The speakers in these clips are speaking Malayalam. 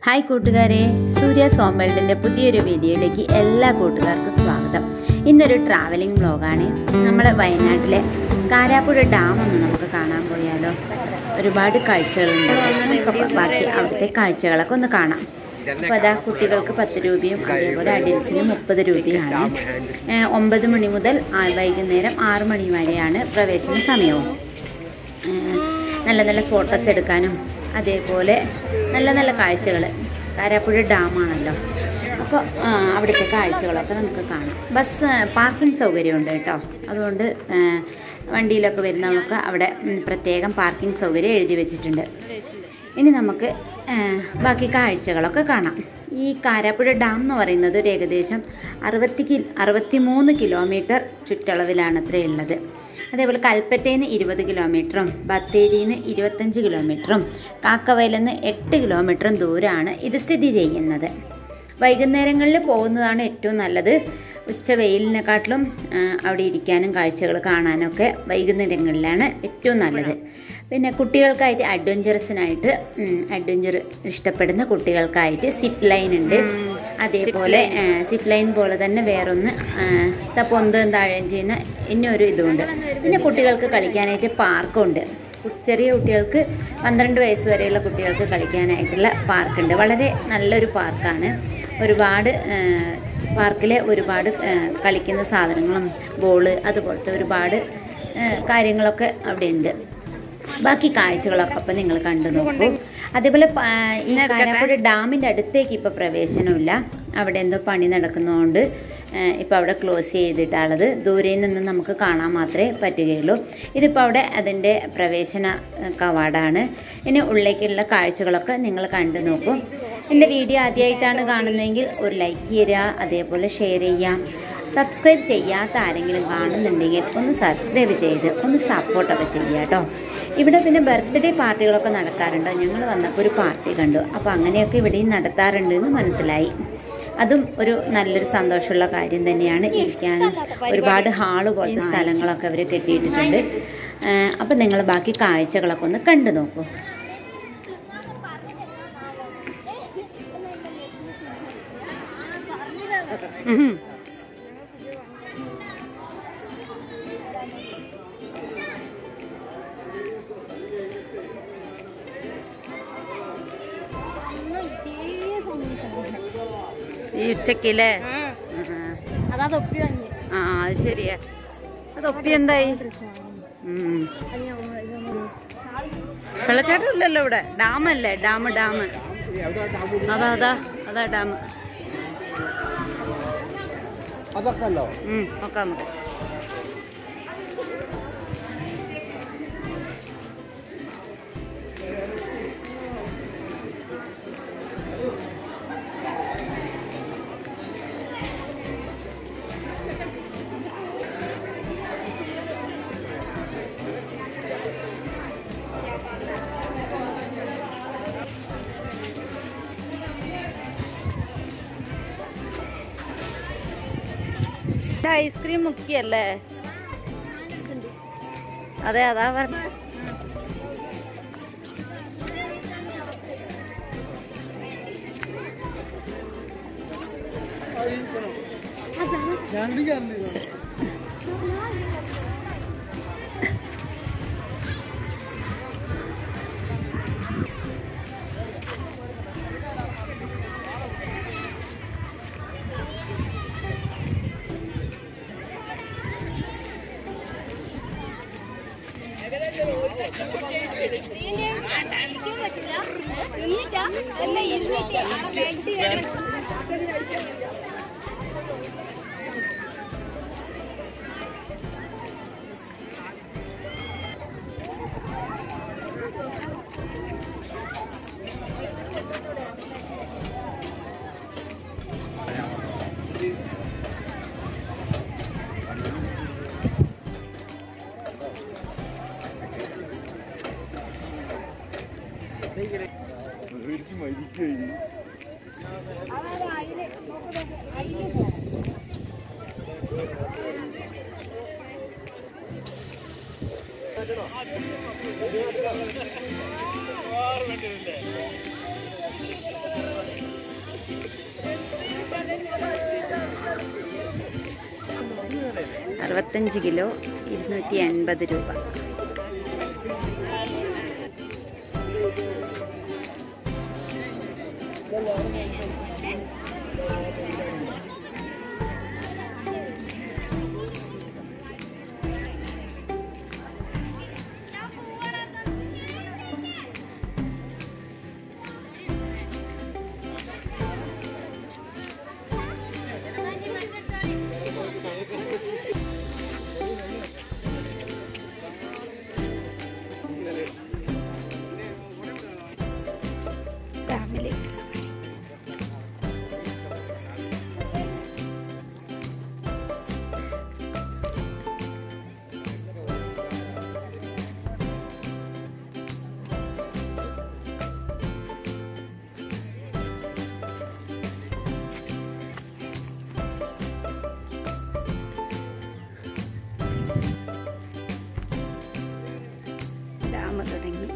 ഹായ് കൂട്ടുകാരെ സൂര്യ സോമവേൾഡിൻ്റെ പുതിയൊരു വീഡിയോയിലേക്ക് എല്ലാ കൂട്ടുകാർക്കും സ്വാഗതം ഇന്നൊരു ട്രാവലിംഗ് വ്ലോഗാണ് നമ്മുടെ വയനാട്ടിലെ കാരാപ്പുഴ ഡാം ഒന്ന് നമുക്ക് കാണാൻ പോയാലോ ഒരുപാട് കാഴ്ചകളുണ്ട് നമുക്ക് ബാക്കി അവിടുത്തെ കാഴ്ചകളൊക്കെ ഒന്ന് കാണാം അപ്പോൾ അതാ കുട്ടികൾക്ക് പത്ത് രൂപയും അതേപോലെ അഡൽസിന് മുപ്പത് രൂപയാണ് ഏഹ് ഒമ്പത് മണി മുതൽ ആ വൈകുന്നേരം ആറ് മണി വരെയാണ് പ്രവേശന സമയവും ഏഹ് നല്ല നല്ല ഫോട്ടോസ് എടുക്കാനും അതേപോലെ നല്ല നല്ല കാഴ്ചകൾ കാരാപ്പുഴ ഡാമാണല്ലോ അപ്പോൾ അവിടുത്തെ കാഴ്ചകളൊക്കെ നമുക്ക് കാണാം ബസ് പാർക്കിംഗ് സൗകര്യമുണ്ട് കേട്ടോ അതുകൊണ്ട് ഏഹ് വണ്ടിയിലൊക്കെ വരുന്നവർക്ക് അവിടെ ഉം, പ്രത്യേകം പാർക്കിംഗ് സൗകര്യം എഴുതി വെച്ചിട്ടുണ്ട് ഇനി നമുക്ക് ഏഹ്, ബാക്കി കാഴ്ചകളൊക്കെ കാണാം ഈ കാരാപ്പുഴ ഡാം എന്ന് പറയുന്നത് ഒരു ഏകദേശം അറുപത്തി കി അറുപത്തി മൂന്ന് കിലോമീറ്റർ ചുറ്റളവിലാണ് അത്രേ ഉള്ളത് അതേപോലെ കൽപ്പറ്റയിൽ നിന്ന് ഇരുപത് കിലോമീറ്ററും ബത്തേരിയിൽ നിന്ന് ഇരുപത്തഞ്ച് കിലോമീറ്ററും കാക്കവയലിൽ നിന്ന് എട്ട് കിലോമീറ്ററും ദൂരമാണ് ഇത് സ്ഥിതി ചെയ്യുന്നത് വൈകുന്നേരങ്ങളിൽ പോകുന്നതാണ് ഏറ്റവും നല്ലത് ഉച്ച വെയിലിനെക്കാട്ടിലും ആ, അവിടെ ഇരിക്കാനും കാഴ്ചകൾ കാണാനൊക്കെ വൈകുന്നേരങ്ങളിലാണ് ഏറ്റവും നല്ലത് പിന്നെ കുട്ടികൾക്കായിട്ട് അഡ്വഞ്ചറസിനായിട്ട് അഡ്വഞ്ചർ ഇഷ്ടപ്പെടുന്ന കുട്ടികൾക്കായിട്ട് സിപ്പ് ലൈൻ ഉണ്ട് അതേപോലെ സിപ്പ് ലൈൻ പോലെ തന്നെ വേറൊന്ന് ആ, ത പൊന്തം താഴെയും ചെയ്യുന്ന ഇന്നൊരു ഇതുമുണ്ട് പിന്നെ കുട്ടികൾക്ക് കളിക്കാനായിട്ട് പാർക്കുണ്ട് കു- ചെറിയ കുട്ടികൾക്ക് പന്ത്രണ്ട് വയസ്സ് വരെയുള്ള കുട്ടികൾക്ക് കളിക്കാനായിട്ടുള്ള പാർക്കുണ്ട് വളരെ നല്ലൊരു പാർക്കാണ് ഒരുപാട് പാർക്കിൽ ഒരുപാട് ആ, കളിക്കുന്ന സാധനങ്ങളും ബോള് അതുപോലത്തെ ഒരുപാട് ആ, കാര്യങ്ങളൊക്കെ അവിടെ ഉണ്ട് ബാക്കി കാഴ്ചകളൊക്കെ അപ്പം നിങ്ങൾ കണ്ടു നോക്കൂ അതേപോലെ പ- ഈ കാരാപ്പുഴ ഡാമിൻ്റെ അടുത്തേക്ക് ഇപ്പോൾ പ്രവേശനമില്ല അവിടെ എന്തോ പണി നടക്കുന്നതുകൊണ്ട് ഇപ്പോൾ അവിടെ ക്ലോസ് ചെയ്തിട്ടുള്ളത് ദൂരെ നിന്ന് നമുക്ക് കാണാൻ മാത്രമേ പറ്റുകയുള്ളൂ ഇതിപ്പോൾ അവിടെ അതിൻ്റെ പ്രവേശന ഏഹ്, കവാടാണ് ഇനി ഉള്ളിലേക്കുള്ള കാഴ്ചകളൊക്കെ നിങ്ങൾ കണ്ടു നോക്കൂ എൻ്റെ വീഡിയോ ആദ്യമായിട്ടാണ് കാണുന്നതെങ്കിൽ ഒരു ലൈക്ക് ചെയ്യുക അതേപോലെ ഷെയർ ചെയ്യാം സബ്സ്ക്രൈബ് ചെയ്യാത്ത ആരെങ്കിലും കാണുന്നുണ്ടെങ്കിൽ ഒന്ന് സബ്സ്ക്രൈബ് ചെയ്ത് ഒന്ന് സപ്പോർട്ടൊക്കെ ചെയ്യുക കേട്ടോ ഇവിടെ പിന്നെ ബർത്ത്ഡേ പാർട്ടികളൊക്കെ നടക്കാറുണ്ട് ഞങ്ങൾ വന്നപ്പോൾ ഒരു പാർട്ടി കണ്ടു അപ്പോൾ അങ്ങനെയൊക്കെ ഇവിടെയും നടത്താറുണ്ട് എന്ന് മനസ്സിലായി അതും ഒരു നല്ലൊരു സന്തോഷമുള്ള കാര്യം തന്നെയാണ് ഇരിക്കാനും ഒരുപാട് ഹാള് പോലത്തെ സ്ഥലങ്ങളൊക്കെ അവർ കെട്ടിയിട്ടിട്ടുണ്ട് അപ്പം നിങ്ങൾ ബാക്കി കാഴ്ചകളൊക്കെ ഒന്ന് കണ്ടു നോക്കൂ ഈ ഉച്ചക്കില്ലേ അതാ തൊപ്പി വാങ്ങി ആ അത് ശരിയാ അത് ഒപ്പി എന്തായി ഉം. വെള്ളച്ചാട്ടം ഇല്ലല്ലോ ഇവിടെ ഡാമല്ലേ ഡാം ഡാം അതാ അതാ അതാ ഡാം അതൊക്കെല്ലോ ഉം, നോക്കാം നമുക്ക് ഇത് ഐസ്ക്രീം മുക്കിയല്ലേ അതെ അതാ പറഞ്ഞ അറുപത്തഞ്ച് കിലോ ഇരുന്നൂറ്റി എൺപത് രൂപ ഫാമിലി ഡാം തുടങ്ങി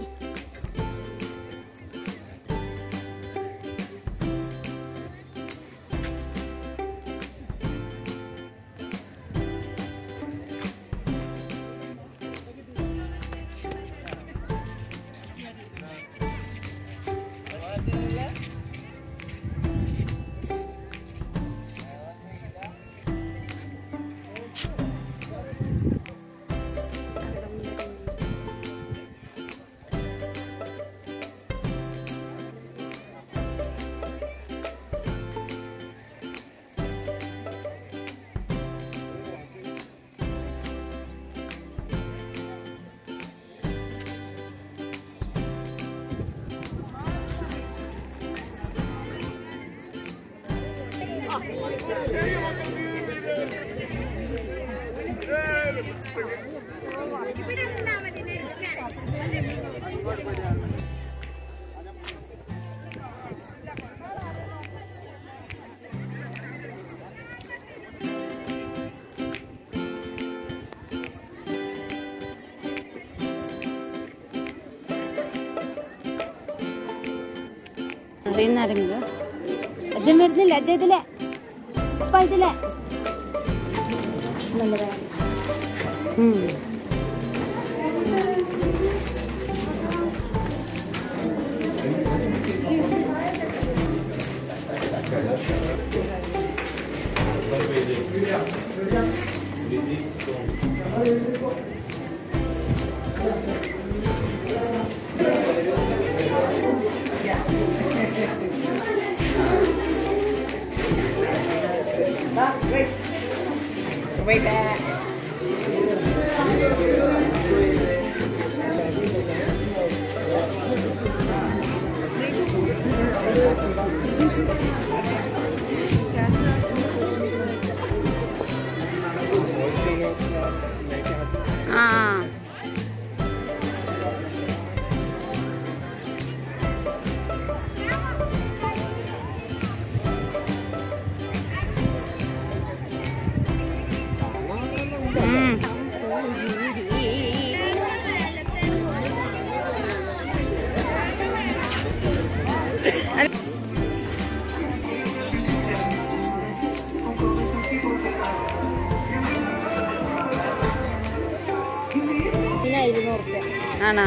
അറിയുന്നാരെങ്കിലും അച്ഛൻ വരുന്നില്ല അച്ഛൻ ഇതിലെ അപ്പ ഇതിലെ ഉം. ആ ഉം. ഇതിന് ഇരുന്നൂറ് റുപ്യ ആണോ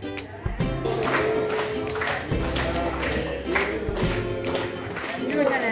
ഇരുപത്തഞ്ച്